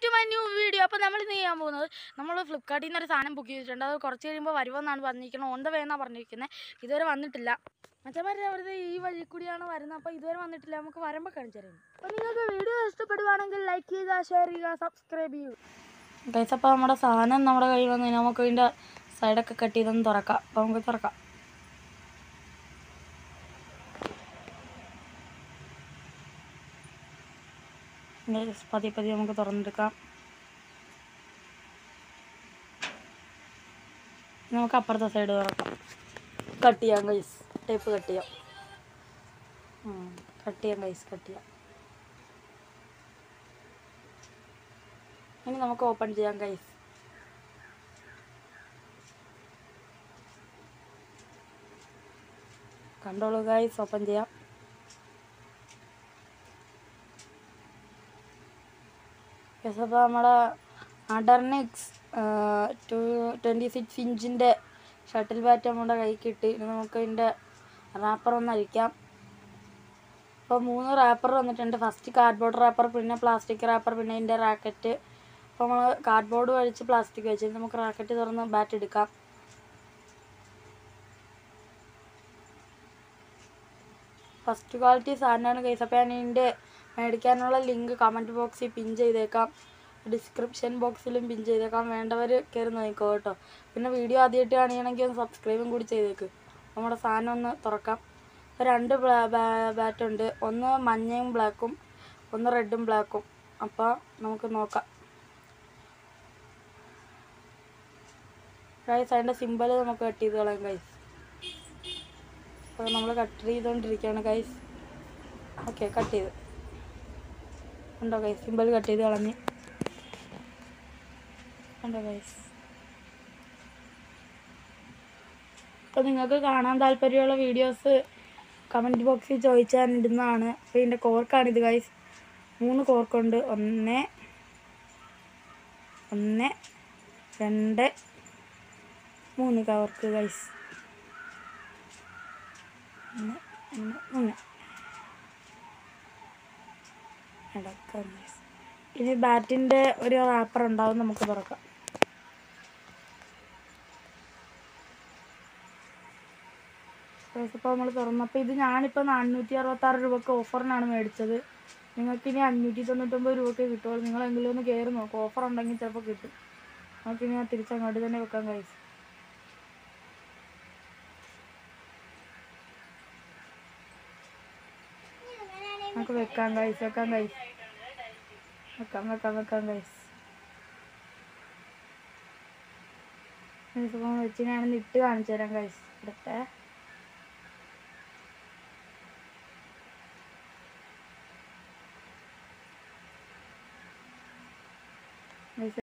To my new video അപ്പോൾ നമ്മൾ ഇന്ന് ചെയ്യാൻ പോകുന്നത് നമ്മൾ ഫ്ലിപ്കാർട്ടിൽ നിന്ന് ഒരു സാധനം ബുക്ക് ചെയ്തിട്ടുണ്ട് അത് കുറച്ച് കഴിയുമ്പോൾ വരുമെന്നാണ് പറഞ്ഞിരിക്കുന്നത് ഓൺ ദ വേ എന്നാണ് പറഞ്ഞിരിക്കുന്നത് ഇതുവരെ വന്നിട്ടില്ല മച്ചന്മാരെ അവിടുത്തെ ഈ വഴി കൂടിയാണ് വരുന്നത് അപ്പോൾ ഇതുവരെ വന്നിട്ടില്ല നമുക്ക് വരുമ്പോൾ കാണിച്ചു തരും അപ്പോൾ നിങ്ങൾക്ക് വീഡിയോ ഇഷ്ടപ്പെടുവാണെങ്കിൽ ലൈക്ക് ചെയ്യുക ഷെയർ ചെയ്യുക സബ്സ്ക്രൈബ് ചെയ്യുക ഗൈസ് അപ്പോൾ നമ്മുടെ സാധനം നമ്മുടെ കയ്യിൽ വന്ന് നമുക്ക് ഇതിൻ്റെ സൈഡൊക്കെ കട്ട് ചെയ്തൊന്ന് തുറക്കാം അപ്പോൾ നമുക്ക് തുറക്കാം Guys, പതിയെ പതിയെ നമുക്ക് തുറന്നെടുക്കാം നമുക്ക് അപ്പുറത്തെ സൈഡ് തുറക്കാം കട്ട് ചെയ്യാം ഗൈസ് ടേപ്പ് കട്ട് ചെയ്യാം കട്ട് ചെയ്യാം ഗൈസ് കട്ട് ചെയ്യാം ഇനി നമുക്ക് ഓപ്പൺ ചെയ്യാം ഗൈസ് കണ്ടോളൂ ഗൈസ് ഓപ്പൺ ചെയ്യാം യെസ് അപ്പോൾ നമ്മുടെ അഡർനെക്സ് ടു ട്വൻറ്റി സിക്സ് ഇഞ്ചിൻ്റെ ഷട്ടിൽ ബാറ്റ് നമ്മുടെ കൈ കിട്ടി ഇനി നമുക്ക് അതിൻ്റെ റാപ്പർ ഒന്ന് അഴിക്കാം അപ്പോൾ മൂന്ന് റാപ്പർ വന്നിട്ടുണ്ട് ഫസ്റ്റ് കാർഡ്ബോർഡ് റാപ്പർ പിന്നെ പ്ലാസ്റ്റിക് റാപ്പർ പിന്നെ അതിൻ്റെ റാക്കറ്റ് അപ്പോൾ നമ്മൾ കാർഡ്ബോർഡ് കഴിച്ച് പ്ലാസ്റ്റിക് വെച്ച് നമുക്ക് റാക്കറ്റ് തുറന്ന് ബാറ്റ് എടുക്കാം ഫസ്റ്റ് ക്വാളിറ്റി സാധനമാണ് കൈസ് അപ്പോൾ ഞാൻ ഇതിൻ്റെ മേടിക്കാനുള്ള ലിങ്ക് കമൻറ്റ് ബോക്സിൽ പിൻ ചെയ്തേക്കാം ഡിസ്ക്രിപ്ഷൻ ബോക്സിലും പിൻ ചെയ്തേക്കാം വേണ്ടവർ കയറി നോക്കിക്കോ കേട്ടോ പിന്നെ വീഡിയോ ആദ്യമായിട്ട് കാണിക്കണമെങ്കിൽ ഒന്ന് സബ്സ്ക്രൈബും കൂടി ചെയ്തേക്ക് നമ്മുടെ സാധനം ഒന്ന് തുറക്കാം ഇപ്പോൾ രണ്ട് ബാറ്റ് ഉണ്ട് ഒന്ന് മഞ്ഞയും ബ്ലാക്കും ഒന്ന് റെഡും ബ്ലാക്കും അപ്പോൾ നമുക്ക് നോക്കാം ഗൈസ് അതിൻ്റെ സിമ്പിൾ നമുക്ക് കട്ട് ചെയ്ത് കളയാം ഗൈസ് അപ്പോൾ നമ്മൾ കട്ട് ചെയ്തുകൊണ്ടിരിക്കുകയാണ് ഗൈസ് ഓക്കെ കട്ട് ചെയ്ത് ഉണ്ടോ ഗൈസ് സിമ്പിൾ കട്ട് ചെയ്ത് കളഞ്ഞ് ഉണ്ടോ ഗൈസ് അപ്പോൾ നിങ്ങൾക്ക് കാണാൻ താല്പര്യമുള്ള വീഡിയോസ് കമൻറ്റ് ബോക്സിൽ ചോദിച്ചാൽ ഇടുന്നതാണ് അപ്പോൾ ഇതിൻ്റെ കോർക്കാണിത് ഗൈസ് മൂന്ന് കോർക്കുണ്ട് ഒന്ന് ഒന്ന് രണ്ട് മൂന്ന് കവർക്ക് ഗൈസ് ഒന്ന് ഒന്ന് ഒന്ന് അടക്കം guys. ഇനി ബാറ്റിൻ്റെ ഒരു റാപ്പർ ഉണ്ടാവും നമുക്ക് തുറക്കാം ഇപ്പോൾ നമ്മൾ തുറന്നപ്പോൾ ഇത് ഞാനിപ്പോൾ നാനൂറ്റി അറുപത്താറ് രൂപക്ക് ഓഫറിനാണ് മേടിച്ചത് നിങ്ങൾക്ക് ഇനി അഞ്ഞൂറ്റി തൊണ്ണൂറ്റൊമ്പത് രൂപക്ക് കിട്ടുള്ളൂ നിങ്ങളെങ്കിലും ഒന്ന് കയറി നോക്കും ഓഫർ ഉണ്ടെങ്കിൽ ചിലപ്പോൾ കിട്ടും നമുക്കിനി ഞാൻ തിരിച്ചങ്ങോട്ട് തന്നെ വെക്കാൻ കഴിച്ചു നമുക്ക് വെക്കാം കൈസ് വെക്കാം കൈസ് വെക്കാം വെക്കാം വെക്കാം കൈസ് ഇപ്പം വെച്ച് ഞാനൊന്ന് ഇട്ട് കാണിച്ചു തരാം കൈസ് ഇവിടുത്തെ